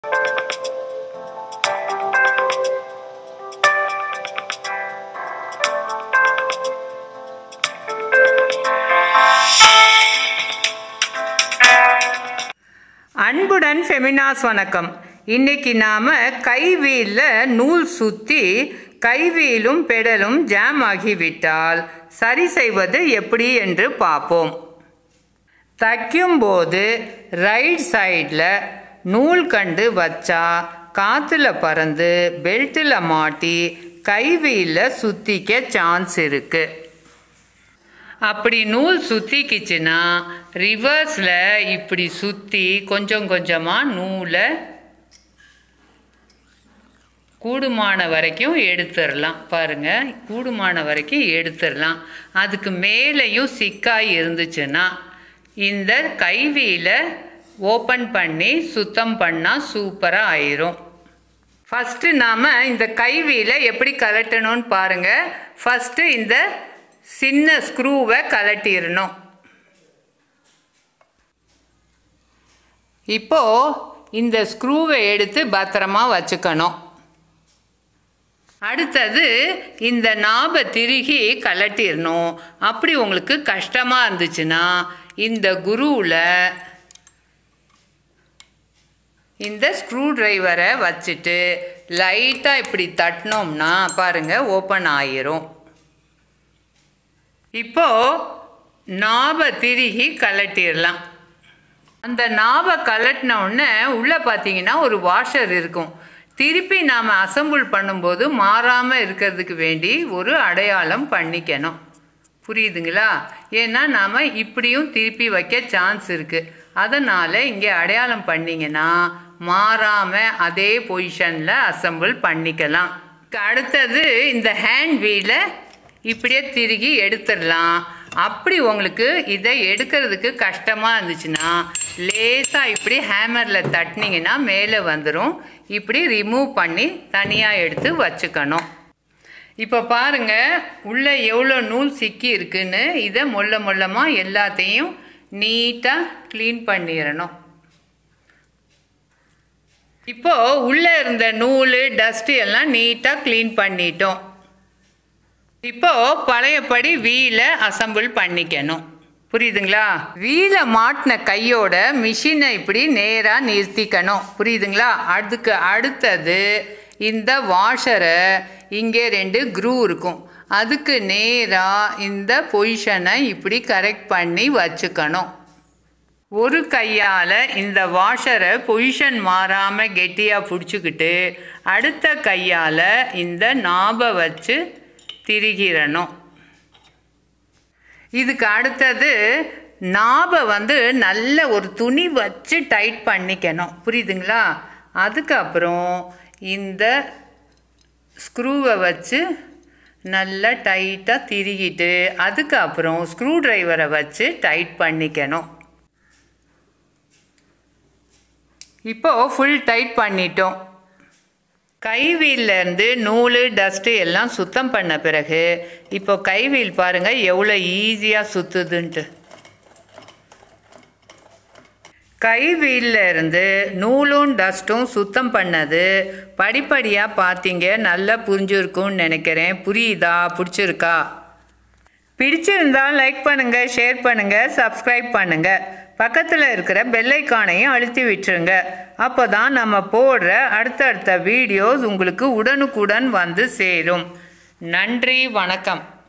அன்புடன் ஃபெமினாஸ் வணக்கம் இன்னைக்கு நாம கைவீலில் நூல் சுத்தி கைவீலும் பெடலும் ஜாம் ஆகிவிட்டால் சரி செய்வது எப்படி என்று பார்ப்போம் தைக்கும்போது ரைட் சைடில் நூல் கண்டு வச்சா காற்றுல பறந்து பெல்ட்டில் மாட்டி கைவீலில் சுத்திக்க சான்ஸ் இருக்குது அப்படி நூல் சுத்திக்கிச்சுன்னா ரிவர்ஸில் இப்படி சுற்றி கொஞ்சம் கொஞ்சமாக நூலை கூடுமான வரைக்கும் எடுத்துடலாம் பாருங்கள் கூடுமான வரைக்கும் எடுத்துடலாம் அதுக்கு மேலேயும் சிக்காய் இருந்துச்சுன்னா இந்த கைவியில் ஓப்பன் பண்ணி சுத்தம் பண்ணால் சூப்பராக ஆயிரும் ஃபஸ்ட்டு நாம் இந்த கைவியில் எப்படி கலட்டணும்னு பாருங்கள் ஃபஸ்ட்டு இந்த சின்ன ஸ்க்ரூவை கலட்டிடணும் இப்போ இந்த ஸ்க்ரூவை எடுத்து பத்திரமா வச்சுக்கணும் அடுத்தது இந்த நாபை திருகி கலட்டிடணும் அப்படி உங்களுக்கு கஷ்டமாக இருந்துச்சுன்னா இந்த குருவில் இந்த ஸ்க்ரூ டிரைவரை வச்சுட்டு லைட்டாக இப்படி தட்டினோம்னா பாருங்கள் ஓப்பன் ஆயிரும் இப்போ நாபை திருகி கலட்டிடலாம் அந்த நாபை கலட்டின உடனே உள்ளே பார்த்தீங்கன்னா ஒரு வாஷர் இருக்கும் திருப்பி நாம் அசம்பிள் பண்ணும்போது மாறாமல் இருக்கிறதுக்கு வேண்டி ஒரு அடையாளம் பண்ணிக்கணும் புரியுதுங்களா ஏன்னா நாம் இப்படியும் திருப்பி வைக்க சான்ஸ் இருக்குது அதனால் இங்கே அடையாளம் பண்ணிங்கன்னா மாறாமல் அதே பொசிஷனில் அசம்பிள் பண்ணிக்கலாம் அடுத்தது இந்த ஹேண்ட் வீலை இப்படியே திருகி எடுத்துடலாம் அப்படி உங்களுக்கு இதை எடுக்கிறதுக்கு கஷ்டமாக இருந்துச்சுன்னா லேசாக இப்படி ஹேமரில் தட்டினீங்கன்னா மேலே வந்துடும் இப்படி ரிமூவ் பண்ணி தனியாக எடுத்து வச்சுக்கணும் இப்போ பாருங்கள் உள்ளே எவ்வளோ நூல் சிக்கி இருக்குன்னு இதை மொல்ல மொல்லமாக எல்லாத்தையும் நீட்டாக க்ளீன் பண்ணிடணும் இப்போ உள்ளே இருந்த நூல் டஸ்ட்டு எல்லாம் நீட்டாக க்ளீன் பண்ணிட்டோம் இப்போ பழையபடி வீலை அசம்பிள் பண்ணிக்கணும் புரியுதுங்களா வீலை மாட்டின கையோட மிஷினை இப்படி நேராக நிறுத்திக்கணும் புரியுதுங்களா அதுக்கு அடுத்தது இந்த வாஷரை இங்கே ரெண்டு க்ரூ இருக்கும் அதுக்கு நேராக இந்த பொசிஷனை இப்படி கரெக்ட் பண்ணி வச்சுக்கணும் ஒரு கையால் இந்த வாஷரை பொசிஷன் மாறாமல் கெட்டியாக பிடிச்சிக்கிட்டு அடுத்த கையால் இந்த நாபை வச்சு திரிகிறணும் இதுக்கு அடுத்தது நாபை வந்து நல்ல ஒரு துணி வச்சு டைட் பண்ணிக்கணும் புரியுதுங்களா அதுக்கப்புறம் இந்த ஸ்க்ரூவை வச்சு நல்லா டைட்டாக திருகிட்டு அதுக்கப்புறம் ஸ்க்ரூ டிரைவரை வச்சு டைட் பண்ணிக்கணும் இப்போ ஃபுல் டைட் பண்ணிட்டோம் கைவீல்லேருந்து நூல் டஸ்ட்டு எல்லாம் சுத்தம் பண்ண பிறகு இப்போ கைவீல் பாருங்கள் எவ்வளோ ஈஸியாக சுற்றுதுன்ட்டு கைவீல்ல இருந்து நூலும் டஸ்ட்டும் சுத்தம் பண்ணது படிப்படியாக பார்த்தீங்க நல்லா புரிஞ்சிருக்கும்னு நினைக்கிறேன் புரியுதா பிடிச்சிருக்கா பிடிச்சிருந்தா லைக் பண்ணுங்கள் ஷேர் பண்ணுங்கள் சப்ஸ்கிரைப் பண்ணுங்கள் பக்கத்தில் இருக்கிற பெல்லைக்கானையும் அழுத்தி விட்டுருங்க அப்போ தான் நம்ம போடுற அடுத்தடுத்த வீடியோஸ் உங்களுக்கு உடனுக்குடன் வந்து சேரும் நன்றி வணக்கம்